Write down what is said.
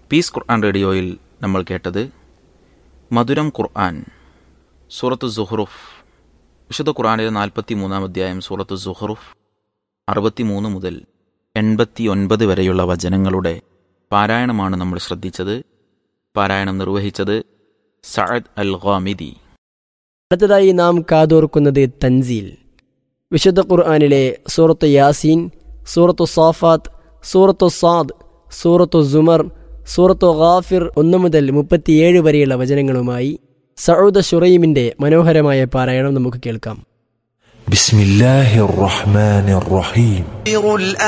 piece ഖുർആൻ റേഡിയോയിൽ നമ്മൾ കേട്ടത് മധുരം ഖുർആൻ സൂറത്ത് സുഹ്റുഫ് വിശുദ്ധ ഖുർആനിലെ നാൽപ്പത്തി മൂന്നാം അധ്യായം സൂറത്ത് സുഹ്റുഫ് അറുപത്തിമൂന്ന് മുതൽ എൺപത്തി ഒൻപത് വരെയുള്ള വചനങ്ങളുടെ പാരായണമാണ് നമ്മൾ ശ്രദ്ധിച്ചത് പാരായണം നിർവഹിച്ചത് സഅദ് അൽ ഖാമിദി അടുത്തതായി നാം കാതോർക്കുന്നത് തൻസീൽ വിശുദ്ധ ഖുർആാനിലെ സൂറത്ത് യാസീൻ സൂറത്തു സാഫാത്ത് സൂറത്തു സാദ് സൂറത്തു സുമർ സൂറത്തു ഗാഫിർ ഒന്നു മുതൽ മുപ്പത്തിയേഴ് വരെയുള്ള വചനങ്ങളുമായി സൗദ ഷുറൈമിന്റെ മനോഹരമായ പാരായണം നമുക്ക് കേൾക്കാം بسم الله الرحمن الرحيم